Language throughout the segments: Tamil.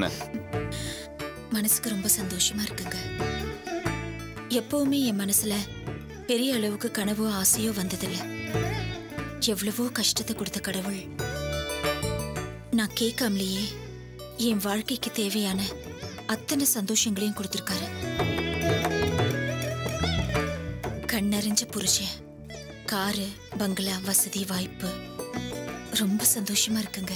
தானே மனசுக்கு ரொம்ப சந்தோஷமா இருக்குங்க எப்பவுமே என் மனசுல பெரிய அளவுக்கு கனவோ ஆசையோ வந்ததில்ல எவ்வளவோ கஷ்டத்தை கொடுத்த கடவுள் நான் கேட்காமலேயே என் வாழ்க்கைக்கு தேவையான அத்தனை சந்தோஷங்களையும் கொடுத்திருக்காரு கண்ணறிஞ்ச புருஷன் காரு பங்களா வசதி வாய்ப்பு ரொம்ப சந்தோஷமா இருக்குங்க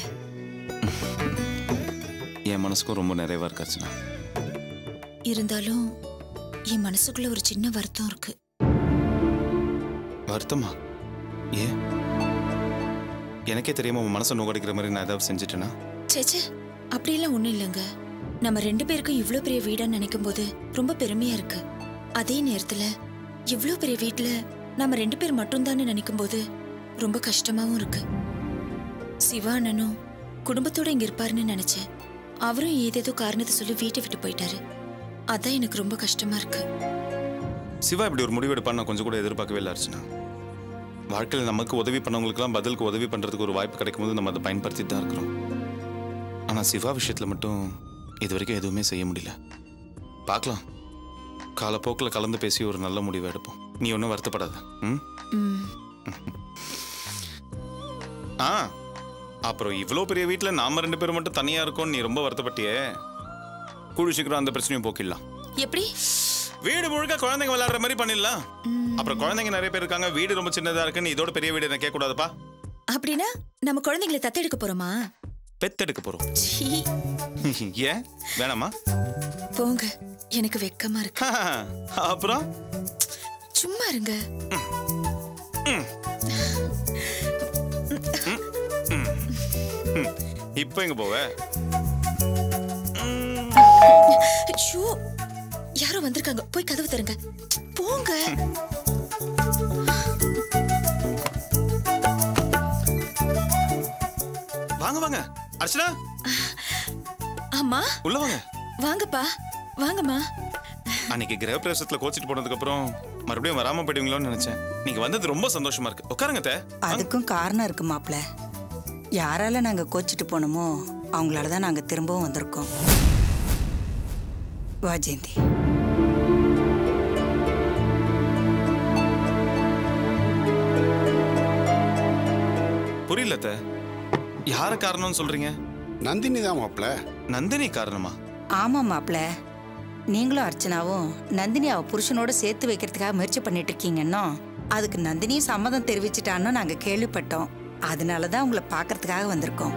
என் மனசுக்கும் ரொம்ப நிறைவா இருக்கு அர்ச்சனா இருந்தாலும் என் மனசுக்குள்ள ஒரு சின்ன வருத்தம் இருக்கு வருத்தமா ஏன் எனக்கே தெரியாம உன் மனசை நோக்கடிக்கிற மாதிரி நான் ஏதாவது செஞ்சுட்டேனா சேச்சே அப்படியெல்லாம் ஒண்ணும் இல்லைங்க நம்ம ரெண்டு பேருக்கும் இவ்ளோ பெரிய வீடா நினைக்கும் போது ரொம்ப பெருமையா இருக்கு அதே நேரத்துல இவ்ளோ பெரிய வீட்ல நம்ம ரெண்டு பேர் மட்டும்தான்னு நினைக்கும் போது ரொம்ப கஷ்டமாவும் இருக்கு சிவா அண்ணனும் குடும்பத்தோட இங்க இருப்பாருன்னு நினைச்சேன் அவரும் ஏதேதோ காரணத்தை சொல்லி வீட்டை விட்டு போயிட்டாரு அதான் எனக்கு ரொம்ப கஷ்டமா இருக்கு சிவா இப்படி ஒரு முடிவு எடுப்பான்னு நான் கொஞ்சம் கூட எதிர்பார்க்கவே இல்லை அர்ச்சனா வாழ்க்கையில் நமக்கு உதவி பண்ணவங்களுக்குலாம் பதிலுக்கு உதவி பண்ணுறதுக்கு ஒரு வாய்ப்பு கிடைக்கும்போது நம்ம அதை பயன்படுத்திட்டு தான் இருக்கிறோம் ஆனால் சிவா விஷயத்தில் மட்டும் இது வரைக்கும் எதுவுமே செய்ய முடியல பார்க்கலாம் காலப்போக்கில் கலந்து பேசி ஒரு நல்ல முடிவை எடுப்போம் நீ ஒன்றும் வருத்தப்படாத ம் ம் ஆ அப்புறம் இவ்வளோ பெரிய வீட்டில் நாம ரெண்டு பேரும் மட்டும் தனியாக இருக்கோம்னு நீ ரொம்ப வருத்தப்பட்டியே கூடி சீக்கிரம் அந்த பிரச்சனையும் போக்கிடலாம் எப்படி வீடு முழுக்க குழந்தைங்க விளையாடுற மாதிரி பண்ணிடலாம் அப்புறம் குழந்தைங்க நிறைய பேர் இருக்காங்க வீடு ரொம்ப சின்னதா இருக்குன்னு இதோட பெரிய வீடு என்ன கேட்க கூடாதுப்பா அப்படின்னா நம்ம குழந்தைங்களை தத்தெடுக்க போறோமா பெத்தெடுக்க போறோம் சீ ஏன் வேணாமா போங்க எனக்கு வெக்கமா இருக்கு அப்புறம் சும்மா இருங்க இப்போ எங்க போவ ஷோ யாரோ வந்திருக்காங்க போய் கதவு தருங்க போங்க வாங்க வாங்க அர்ச்சனா அம்மா உள்ள வாங்க வாங்கப்பா வாங்கம்மா அன்னைக்கு கிரகப்பிரவேசத்துல கோச்சிட்டு போனதுக்கு அப்புறம் மறுபடியும் வராம போயிடுவீங்களோன்னு நினைச்சேன் நீங்க வந்தது ரொம்ப சந்தோஷமா இருக்கு உட்காருங்க அத்தை. அதுக்கும் காரணம் இருக்கு மாப்ள யாரால நாங்க கோச்சிட்டு போனோமோ அவங்களால தான் நாங்க திரும்பவும் வந்திருக்கோம் வா ஜெயந்தி புரியல அத்தை. யார காரணம்னு சொல்றீங்க நந்தினி தான் மாப்பிள நந்தினி காரணமா ஆமா மாப்ள நீங்களும் அர்ச்சனாவும் நந்தினி அவ புருஷனோட சேர்த்து வைக்கிறதுக்காக முயற்சி பண்ணிட்டு இருக்கீங்கன்னா அதுக்கு நந்தினியும் சம்மதம் தெரிவிச்சிட்டான்னு நாங்க கேள்விப்பட்டோம் அதனால தான் உங்களை பார்க்கறதுக்காக வந்திருக்கோம்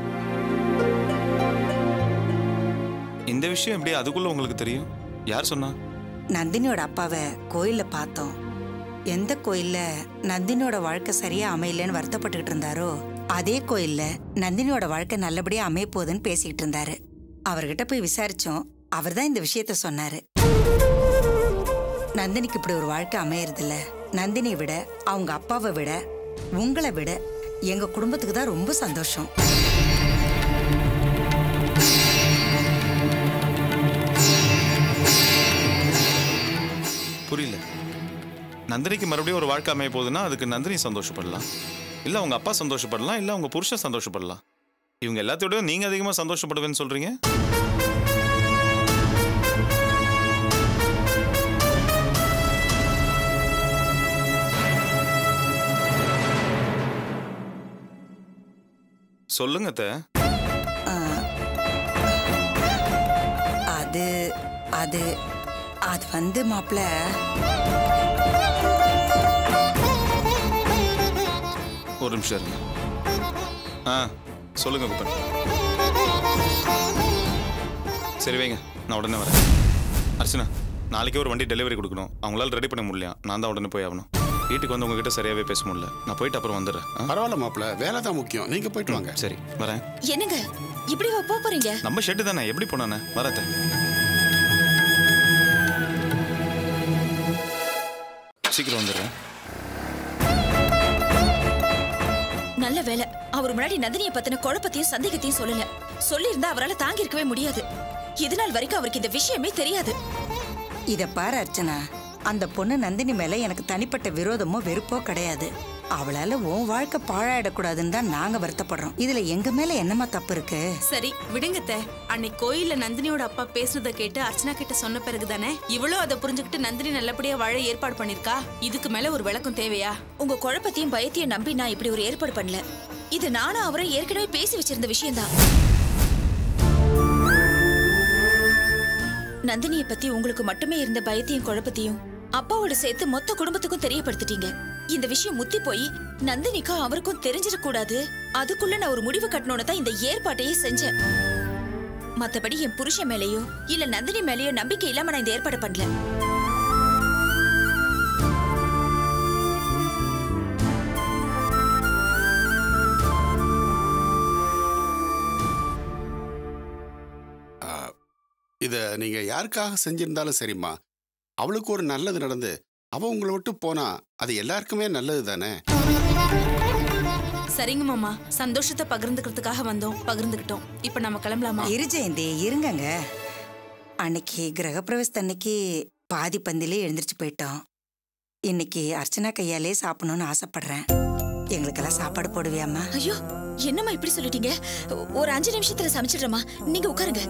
இந்த விஷயம் எப்படி அதுக்குள்ள உங்களுக்கு தெரியும் யார் சொன்னா நந்தினியோட அப்பாவை கோயில்ல பார்த்தோம் எந்த கோயில்ல நந்தினியோட வாழ்க்கை சரியா அமையலன்னு வருத்தப்பட்டுக்கிட்டு இருந்தாரோ அதே கோயில்ல நந்தினியோட வாழ்க்கை நல்லபடியா அமைய போகுதுன்னு பேசிக்கிட்டு இருந்தாரு அவர்கிட்ட போய் விசாரிச்சோம் அவர்தான் இந்த விஷயத்த சொன்னாரு நந்தினிக்கு இப்படி ஒரு வாழ்க்கை அமையறதில்ல நந்தினியை விட அவங்க அப்பாவை விட உங்களை விட எங்க குடும்பத்துக்கு தான் ரொம்ப சந்தோஷம் புரியல நந்தினிக்கு மறுபடியும் ஒரு வாழ்க்கை அமைய போகுதுன்னா அதுக்கு நந்தினி சந்தோஷப்படலாம் இல்ல அவங்க அப்பா சந்தோஷப்படலாம் இல்ல அவங்க புருஷன் சந்தோஷப்படலாம் இவங்க எல்லாத்தையோட நீங்க அதிகமா சந்தோஷப்படுவேன்னு சொல்றீங்க சொல்லுங்க அத்தை. அது அது அது வந்து மாப்பிள்ள ஒரு நிமிஷம் இருங்க ஆ சொல்லுங்க குப்பன் சரி வைங்க நான் உடனே வரேன் அர்ச்சனா நாளைக்கே ஒரு வண்டி டெலிவரி கொடுக்கணும் அவங்களால ரெடி பண்ண முடியலையா நான் தான் உடனே போய் ஆகணும் வீட்டுக்கு வந்து உங்ககிட்ட சரியாவே பேச முடியல நான் போயிட்டு அப்புறம் வந்துடுறேன் ஆ? பரவாயில்ல மாப்பிள வேலை தான் முக்கியம் நீங்க போயிட்டு வாங்க சரி வரேன் என்னங்க இப்படி வா போப் போறீங்க நம்ம ஷெட்டு தானே எப்படி போனானே வரத்த சீக்கிரம் வந்துடுறேன் நல்ல வேலை அவர் முன்னாடி நந்தினிய பத்தின குழப்பத்தையும் சந்தேகத்தையும் சொல்லல சொல்லியிருந்தா அவரால தாங்கி இருக்கவே முடியாது இது நாள் வரைக்கும் அவருக்கு இந்த விஷயமே தெரியாது இத பாரு அர்ச்சனா அந்த பொண்ணு நந்தினி மேல எனக்கு தனிப்பட்ட விரோதமோ வெறுப்போ கிடையாது அவளால உன் வாழ்க்கை பாழாயிடக்கூடாதுன்னு தான் நாங்க வருத்தப்படுறோம் இதுல எங்க மேல என்னமா தப்பு இருக்கு சரி விடுங்க அத்தை. அன்னைக்கு கோயில்ல நந்தினியோட அப்பா பேசுறத கேட்டு அர்ச்சனா கிட்ட சொன்ன பிறகு தானே இவ்வளவு அதை புரிஞ்சுக்கிட்டு நந்தினி நல்லபடியா வாழ ஏற்பாடு பண்ணிருக்கா இதுக்கு மேல ஒரு விளக்கம் தேவையா உங்க குழப்பத்தையும் பயத்தையும் நம்பி நான் இப்படி ஒரு ஏற்பாடு பண்ணல இது நானும் அவரை ஏற்கனவே பேசி வச்சிருந்த விஷயம்தான் நந்தினியை பத்தி உங்களுக்கு மட்டுமே இருந்த பயத்தையும் குழப்பத்தையும் அப்பாவோட சேர்த்து மொத்த குடும்பத்துக்கும் தெரியப்படுத்திட்டீங்க இந்த விஷயம் முத்தி போய் நந்தினிக்கும் அவருக்கும் தெரிஞ்சிடக் கூடாது அதுக்குள்ள நான் ஒரு முடிவு கட்டணும்னு தான் இந்த ஏற்பாட்டையே செஞ்சேன் மத்தபடி என் புருஷன் மேலேயோ இல்ல நந்தினி மேலேயோ நம்பிக்கை இல்லாம நான் இந்த ஏற்பாடு பண்ணல இதை நீங்க யாருக்காக செஞ்சிருந்தாலும் சரிம்மா அவளுக்கு ஒரு நல்லது நடந்து அவ உங்களை விட்டு போனா அது எல்லாருக்குமே நல்லது தானே சரிங்க மாமா சந்தோஷத்தை பகிர்ந்துக்கிறதுக்காக வந்தோம் பகிர்ந்துக்கிட்டோம் இப்ப நம்ம கிளம்பலாமா இரு ஜெயந்தி இருங்கங்க அன்னைக்கு கிரகப்பிரவேசத்து அன்னைக்கு பாதி பந்திலே எழுந்திருச்சு போயிட்டோம் இன்னைக்கு அர்ச்சனா கையாலே சாப்பிடணும்னு ஆசைப்படுறேன் எங்களுக்கெல்லாம் சாப்பாடு போடுவியாம்மா ஐயோ என்னம்மா இப்படி சொல்லிட்டீங்க ஒரு அஞ்சு நிமிஷத்துல சமைச்சிடுறேம்மா நீங்க உட்காருங்க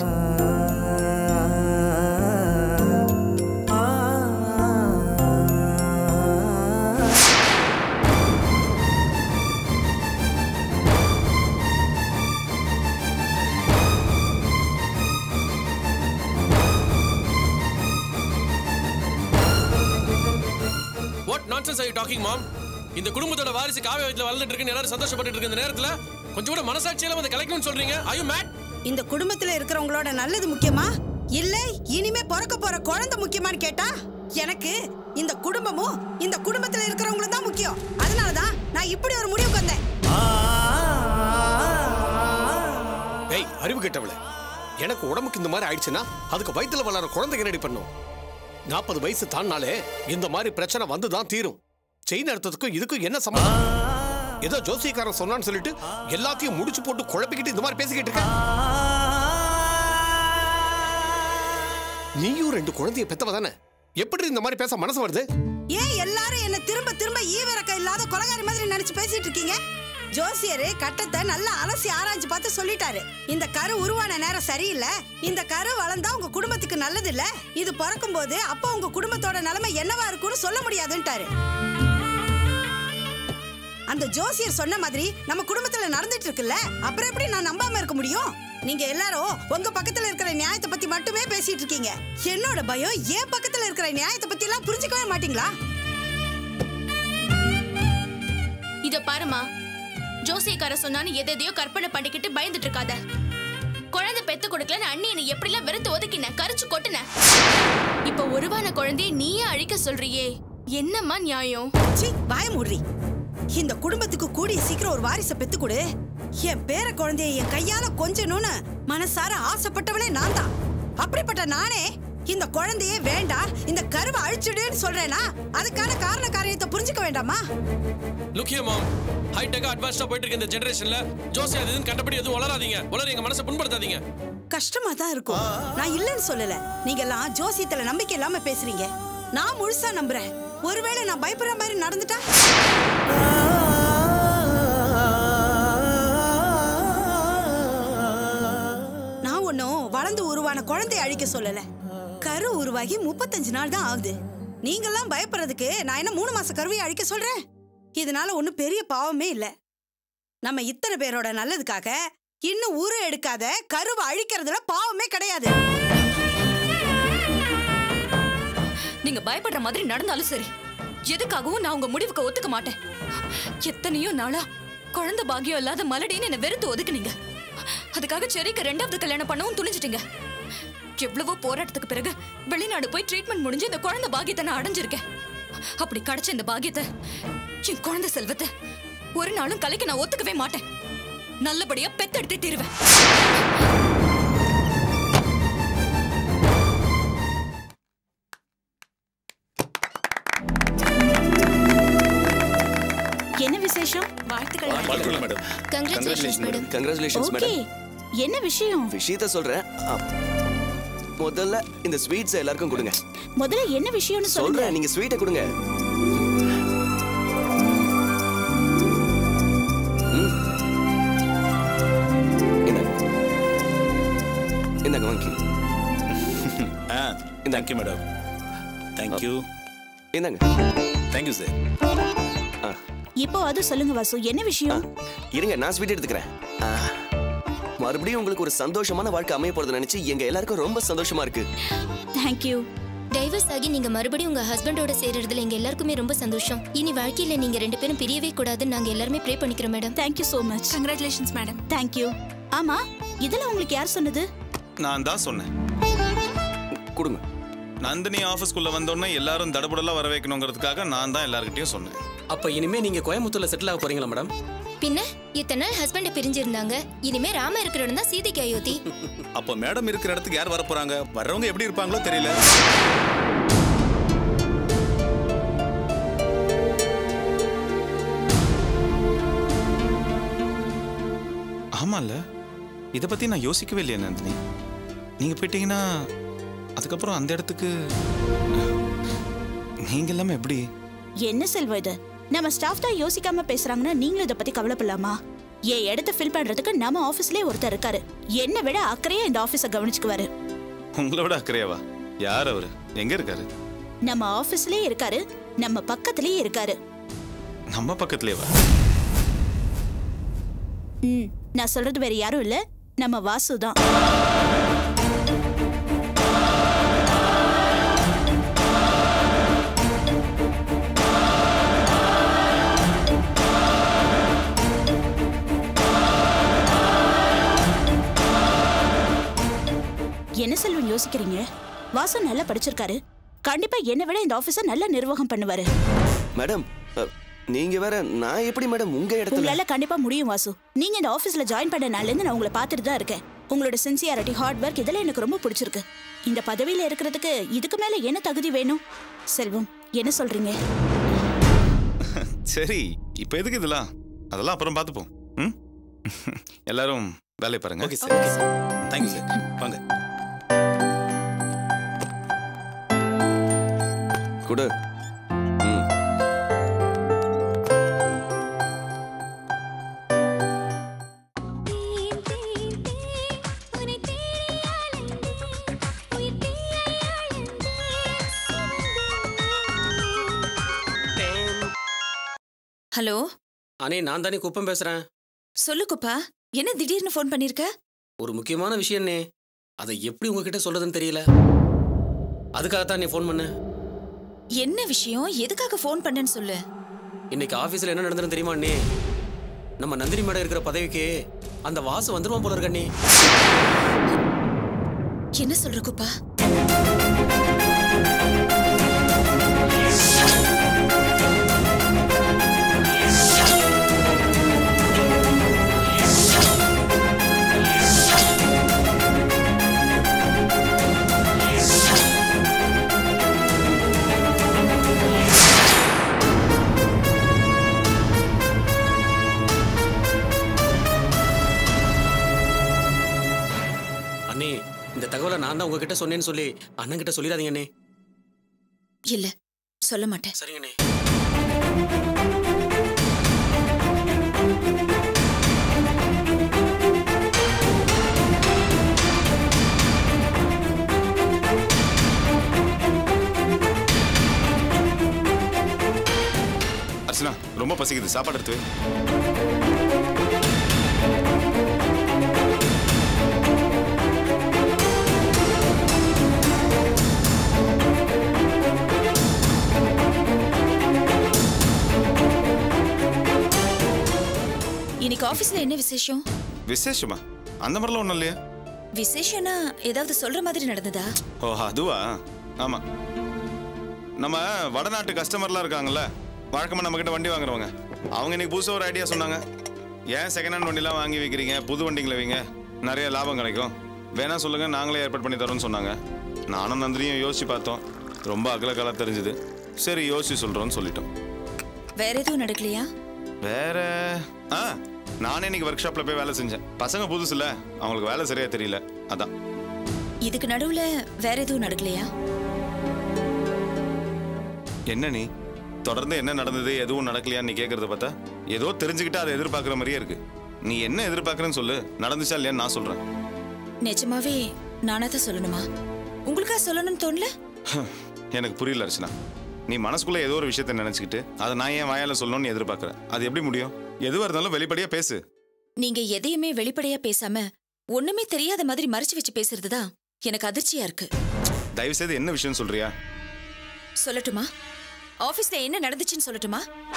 what nonsense are you talking mom இந்த குடும்பத்தோட வாரிசு காவிய வயித்துல வளர்ந்துட்டு இருக்குன்னு எல்லாரும் சந்தோஷப்பட்டு இருக்க இந்த நேரத்துல கொஞ்சம் கூட மனசாட்சியில வந்து கலைக்கணும்னு சொல்றீங்க are you mad இந்த குடும்பத்துல இருக்கிறவங்களோட நல்லது முக்கியமா இல்ல இனிமே பிறக்க போற குழந்தை முக்கியமான்னு கேட்டா எனக்கு இந்த குடும்பமும் இந்த குடும்பத்துல இருக்கிறவங்களும் தான் முக்கியம் அதனாலதான் நான் இப்படி ஒரு முடிவுக்கு வந்தேன் ஏய் அறிவு கெட்டவளே எனக்கு உடம்புக்கு இந்த மாதிரி ஆயிடுச்சுன்னா அதுக்கு வயித்துல வளர குழந்தைங்க ரெடி பண்ணும் நாற்பது வயசு தாண்டாலே இந்த மாதிரி பிரச்சனை வந்து தான் தீரும் செயின் அறுத்ததுக்கும் இதுக்கும் என்ன சம்பந்தம் ஏதோ ஜோசியக்காரன் சொன்னான்னு சொல்லிட்டு எல்லாத்தையும் முடிச்சு போட்டு குழப்பிக்கிட்டு இந்த மாதிரி பேசிக்கிட்டு இருக்க நீயும் ரெண்டு குழந்தைய பெத்தவ தானே எப்படி இந்த மாதிரி பேச மனசு வருது ஏன் எல்லாரும் என்ன திரும்ப திரும்ப ஈவிரக்கம் இல்லாத கொலகாரி மாதிரி நினைச்சு பேசிட்டு இருக்கீங்க ஜோசியரு கட்டத்தை நல்லா அலசி ஆராய்ஞ்சு பார்த்து சொல்லிட்டாரு இந்த கரு உருவான நேரம் சரியில்லை இந்த கரு வளர்ந்தா உங்க குடும்பத்துக்கு நல்லது இல்ல இது பிறக்கும் போது அப்போ உங்க குடும்பத்தோட நிலைமை என்னவா இருக்கும்னு சொல்ல முடியாதுன்ட்டாரு அந்த ஜோசியர் சொன்ன மாதிரி நம்ம குடும்பத்துல நடந்துட்டு இருக்குல்ல அப்புறம் எப்படி நான் நம்பாம இருக்க முடியும் நீங்க எல்லாரும் உங்க பக்கத்துல இருக்கிற நியாயத்தை பத்தி மட்டுமே பேசிட்டு இருக்கீங்க என்னோட பயம் என் பக்கத்துல இருக்கிற நியாயத்தை பத்தி எல்லாம் புரிஞ்சுக்கவே மாட்டீங்களா இத பாருமா ஜோசியக்கார சொன்னான்னு எதையோ கற்பனை பண்ணிக்கிட்டு பயந்துட்டு இருக்காத குழந்தை பெத்து கொடுக்கலன்னு அண்ணி என்னை எப்படிலாம் வெறுத்து ஒதுக்கின கரிச்சு கொட்டுன இப்ப உருவான குழந்தைய நீயே அழிக்க சொல்றியே என்னம்மா நியாயம் சீ வாய மூடுறி இந்த குடும்பத்துக்கு கூடிய சீக்கிரம் ஒரு வாரிசை பெத்து கொடு என் பேர குழந்தைய என் கையால கொஞ்சணும்னு மனசார ஆசைப்பட்டவளே நான் தான் அப்படிப்பட்ட நானே இந்த குழந்தையே வேண்டாம் இந்த கருவை அழிச்சுடுன்னு சொல்றேனா அதுக்கான காரண காரியத்தை புரிஞ்சுக்க வேண்டாமா look here mom high tech அட்வான்ஸ்டா போயிட்டு இருக்க இந்த ஜெனரேஷன்ல ஜோசி அது இதுன்னு கண்டபடி எதுவும் வளராதீங்க வளர எங்க மனசை புண்படுத்தாதீங்க கஷ்டமா தான் இருக்கும் நான் இல்லைன்னு சொல்லல நீங்க எல்லாம் ஜோசியத்துல நம்பிக்கை இல்லாம பேசுறீங்க நான் முழுசா நம்புறேன் ஒருவேளை நான் பயப்படுற மாதிரி நடந்துட்டா நான் ஒன்னும் வளர்ந்து உருவான குழந்தைய அழிக்க சொல்லல கரு உருவாகி முப்பத்தஞ்சு நாள் தான் ஆகுது நீங்கெல்லாம் பயப்படுறதுக்கு நான் என்ன மூணு மாச கருவையை அழிக்க சொல்றேன் இதனால ஒன்றும் பெரிய பாவமே இல்ல நம்ம இத்தனை பேரோட நல்லதுக்காக இன்னும் ஊரு எடுக்காத கருவை அழிக்கிறதுல பாவமே கிடையாது நீங்க பயப்படுற மாதிரி நடந்தாலும் சரி எதுக்காகவும் நான் உங்க முடிவுக்கு ஒத்துக்க மாட்டேன் எத்தனையோ நாளா குழந்தை பாக்கியம் இல்லாத மலடின்னு என்ன வெறுத்து ஒதுக்குனீங்க அதுக்காக செரிக்கு ரெண்டாவது கல்யாணம் பண்ணவும் துணிஞ்சிட்டீங்க எவ்வளவோ போராட்டத்துக்கு பிறகு வெளிநாடு போய் ட்ரீட்மெண்ட் முடிஞ்சு இந்த குழந்தை பாக்கியத்தை நான் அடைஞ்சிருக்கேன் அப்படி கிடைச்ச இந்த பாக்கியத்தை என் குழந்தை செல்வத்தை ஒரு நாளும் கலைக்கு நான் ஒத்துக்கவே மாட்டேன் நல்லபடியா பெத்தெடுத்தே தீருவேன் என்ன விசேஷம் வாழ்த்துக்கள் madam congratulations madam congratulations okay madam என்ன விஷயம் விஷயத்த சொல்றேன் அ, முதல்ல இந்த ஸ்வீட்ஸ் எல்லாருக்கும் கொடுங்க முதல்ல என்ன விஷயம்னு சொல்லுங்க சொல்றேன் நீங்க ஸ்வீட்டை கொடுங்க தேங்க்யூ மேடம் தேங்க்யூ என்னங்க தேங்க்யூ சார் இப்போ அது சொல்லுங்க வாசு என்ன விஷயம் இருங்க நான் ஸ்வீட் எடுத்துக்கிறேன் ஆ, மறுபடியும் உங்களுக்கு ஒரு சந்தோஷமான வாழ்க்கை அமைய போறது நினைச்சு எங்க எல்லாருக்கும் ரொம்ப சந்தோஷமா இருக்கு தேங்க்யூ டைவர்ஸ் ஆகி நீங்க மறுபடியும் உங்க ஹஸ்பண்டோட சேர்றதுல எங்க எல்லாருக்குமே ரொம்ப சந்தோஷம் இனி வாழ்க்கையில நீங்க ரெண்டு பேரும் பிரியவே கூடாதுன்னு நாங்க எல்லாருமே ப்ரே பண்ணிக்கிறோம் madam thank you so much congratulations madam thank you ஆமா இதெல்லாம் உங்களுக்கு யார் சொன்னது நான் தான் சொன்னேன் கொடுங்க நந்தினி ஆஃபீஸ்க்குள்ள வந்தோடனே எல்லாரும் தடபுடலா வர வைக்கணுங்கிறதுக்காக நான் தான் எல்லார்கிட்டயும் சொன்னேன் அப்ப இனிமே நீங்க கோயம்புத்தூர்ல செட்டில் ஆக போறீங்களா மேடம் பின்ன இத்தனை நாள் ஹஸ்பண்ட பிரிஞ்சிருந்தாங்க இனிமே ராம இருக்கிற இடம் தான் சீதைக்கு அயோத்தி அப்போ மேடம் இருக்கிற இடத்துக்கு யார் வர போறாங்க வர்றவங்க எப்படி இருப்பாங்களோ தெரியல ஆமால இதை பத்தி நான் யோசிக்கவே இல்லையா நந்தினி நீங்க போயிட்டீங்கன்னா அதுக்கப்புறம் அந்த இடத்துக்கு நீங்க எல்லாமே எப்படி என்ன செல்வம் இது நம்ம ஸ்டாஃப் தான் யோசிக்காம பேசுறாங்கன்னா நீங்களும் இதை பத்தி கவலைப்படலாமா என் இடத்த ஃபில் பண்றதுக்கு நம்ம ஆபீஸ்லயே ஒருத்தர் இருக்காரு என்னை விட அக்கறையா இந்த ஆபீஸ கவனிச்சுக்குவாரு உங்களை விட அக்கறையாவா யார் அவரு எங்க இருக்காரு நம்ம ஆபீஸ்லயே இருக்காரு நம்ம பக்கத்துலயே இருக்காரு நம்ம பக்கத்துலயேவா ம் நான் சொல்றது வேற யாரும் இல்ல நம்ம வாசு தான் என்ன செல்வம் யோசிக்கிறீங்க வாசு நல்லா படிச்சிருக்காரு கண்டிப்பா என்னை விட இந்த ஆபீஸ நல்லா நிர்வாகம் பண்ணுவாரு மேடம் அ, நீங்க வேற நான் எப்படி மேடம் உங்க இடத்துல உங்களால கண்டிப்பா முடியும் வாசு நீங்க இந்த ஆபீஸ்ல ஜாயின் பண்ண நாள்ல இருந்து நான் உங்களை பார்த்துட்டு தான் இருக்கேன் உங்களோட சின்சியாரிட்டி ஹார்ட் ஒர்க் இதெல்லாம் எனக்கு ரொம்ப பிடிச்சிருக்கு இந்த பதவியில இருக்கிறதுக்கு இதுக்கு மேல என்ன தகுதி வேணும் செல்வம் என்ன சொல்றீங்க சரி இப்போ எதுக்கு இதெல்லாம் அதெல்லாம் அப்புறம் பார்த்துப்போம் ம் எல்லாரும் வேலையை பாருங்க okay sir okay sir thank you sir வாங்க கொடு ம் ஹலோ அண்ணே நான் தானே குப்பம் பேசுறேன் சொல்லு குப்பா என்ன திடீர்னு ஃபோன் பண்ணிருக்க ஒரு முக்கியமான விஷயம்னே அதை எப்படி உங்ககிட்ட சொல்றதுன்னு தெரியல அதுக்காகத்தான் நீ ஃபோன் பண்ண என்ன விஷயம் எதுக்காக ஃபோன் பண்ணேன்னு சொல்லு இன்னைக்கு ஆபீஸ்ல என்ன நடந்ததுன்னு தெரியுமா அண்ணே நம்ம நந்தினி மேடம் இருக்கிற பதவிக்கு அந்த வாசு வந்துருவான் போல இருக்க அண்ணே என்ன சொல்ற குப்பா அண்ணே இந்த தகவலை நான் தான் உங்ககிட்ட சொன்னேன்னு சொல்லி அண்ணன் கிட்ட சொல்லிடாதீங்க அண்ணே இல்ல சொல்ல மாட்டேன் சரிங்கண்ணே அர்ச்சனா ரொம்ப பசிக்குது சாப்பாடு எடுத்து வை. இன்னைக்கு ஆபீஸ்ல என்ன விசேஷம் விசேஷமா அந்த மாதிரிலாம் ஒன்றும் இல்லையா விசேஷம்னா ஏதாவது சொல்ற மாதிரி நடந்ததா ஓ அதுவா ஆமா நம்ம வடநாட்டு கஸ்டமர்லாம் இருக்காங்கல்ல வழக்கமாக நம்ம கிட்ட வண்டி வாங்குறவங்க அவங்க இன்னைக்கு புதுசாக ஒரு ஐடியா சொன்னாங்க ஏன் செகண்ட் ஹேண்ட் வண்டிலாம் வாங்கி வைக்கிறீங்க புது வண்டிங்களை வைங்க நிறைய லாபம் கிடைக்கும் வேணா சொல்லுங்க நாங்களே ஏற்பாடு பண்ணி தரோம்னு சொன்னாங்க நானும் நந்தினியும் யோசிச்சு பார்த்தோம் ரொம்ப அகலக்காலாக தெரிஞ்சுது சரி யோசிச்சு சொல்றோம்னு சொல்லிட்டோம் வேற எதுவும் நடக்கலையா வேற ஆ நானே இன்னைக்கு ஒர்க் ஷாப்ல போய் வேலை செஞ்சேன் பசங்க புதுசுல அவங்களுக்கு வேலை சரியா தெரியல அதான் இதுக்கு நடுவுல வேற எதுவும் நடக்கலையா என்ன நீ தொடர்ந்து என்ன நடந்தது எதுவும் நடக்கலையான்னு நீ கேட்கறத பார்த்தா ஏதோ தெரிஞ்சுக்கிட்டு அதை எதிர்பார்க்குற மாதிரியே இருக்கு நீ என்ன எதிர்பார்க்கறேன்னு சொல்லு நடந்துச்சா இல்லையான்னு நான் சொல்றேன் நிஜமாவே நானா தான் சொல்லணுமா உங்களுக்கா சொல்லணும்னு தோணல எனக்கு புரியல அர்ச்சனா நீ மனசுக்குள்ள ஏதோ ஒரு விஷயத்த நினைச்சுக்கிட்டு அதை நான் ஏன் வாயால சொல்லணும்னு எதிர்பார்க்கறேன் அது எப்படி முடியும் எதுவா இருந்தாலும் வெளிப்படையா பேசு நீங்க எதையுமே வெளிப்படையா பேசாம ஒண்ணுமே தெரியாத மாதிரி மறைச்சு வச்சு பேசுறதுதான் எனக்கு அதிர்ச்சியா இருக்கு தயவு செய்து என்ன விஷயம் சொல்றியா சொல்லட்டுமா ஆபீஸ்ல என்ன நடந்துச்சுன்னு சொல்லட்டுமா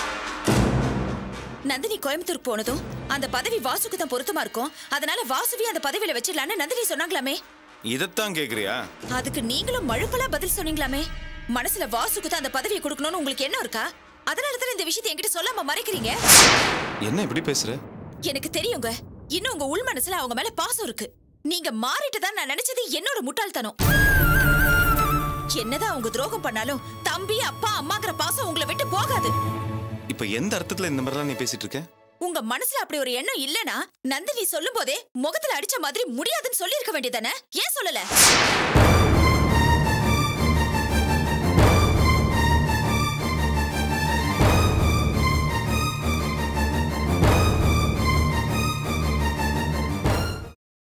நந்தினி கோயம்புத்தூர் போனதும் அந்த பதவி வாசுக்கு தான் பொருத்தமா இருக்கும் அதனால வாசுவி அந்த பதவியில வச்சிடலான்னு நந்தினி சொன்னாங்களாமே இதைத்தான் கேக்குறியா அதுக்கு நீங்களும் மழுப்பலா பதில் சொன்னீங்களாமே மனசுல வாசுக்கு தான் அந்த பதவியை கொடுக்கணும்னு உங்களுக்கு என்ன இருக்கா அதனால தான் இந்த விஷயத்தை என்கிட்ட சொல்லாம மறைக்கிறீங்க என்ன இப்படி பேசுற எனக்கு தெரியுங்க இன்னும் உங்க உள் மனசுல அவங்க மேல பாசம் இருக்கு நீங்க மாறிட்டு தான் நான் நினைச்சது என்னோட முட்டாள்தனம் என்னதான் அவங்க துரோகம் பண்ணாலும் தம்பி அப்பா அம்மாங்கிற பாசம் உங்களை விட்டு போகாது இப்ப எந்த அர்த்தத்துல இந்த மாதிரிலாம் நீ பேசிட்டு இருக்க உங்க மனசுல அப்படி ஒரு எண்ணம் இல்லனா நந்தினி சொல்லும் போதே முகத்துல அடிச்ச மாதிரி முடியாதுன்னு சொல்லியிருக்க வேண்டியதானே ஏன் சொல்லல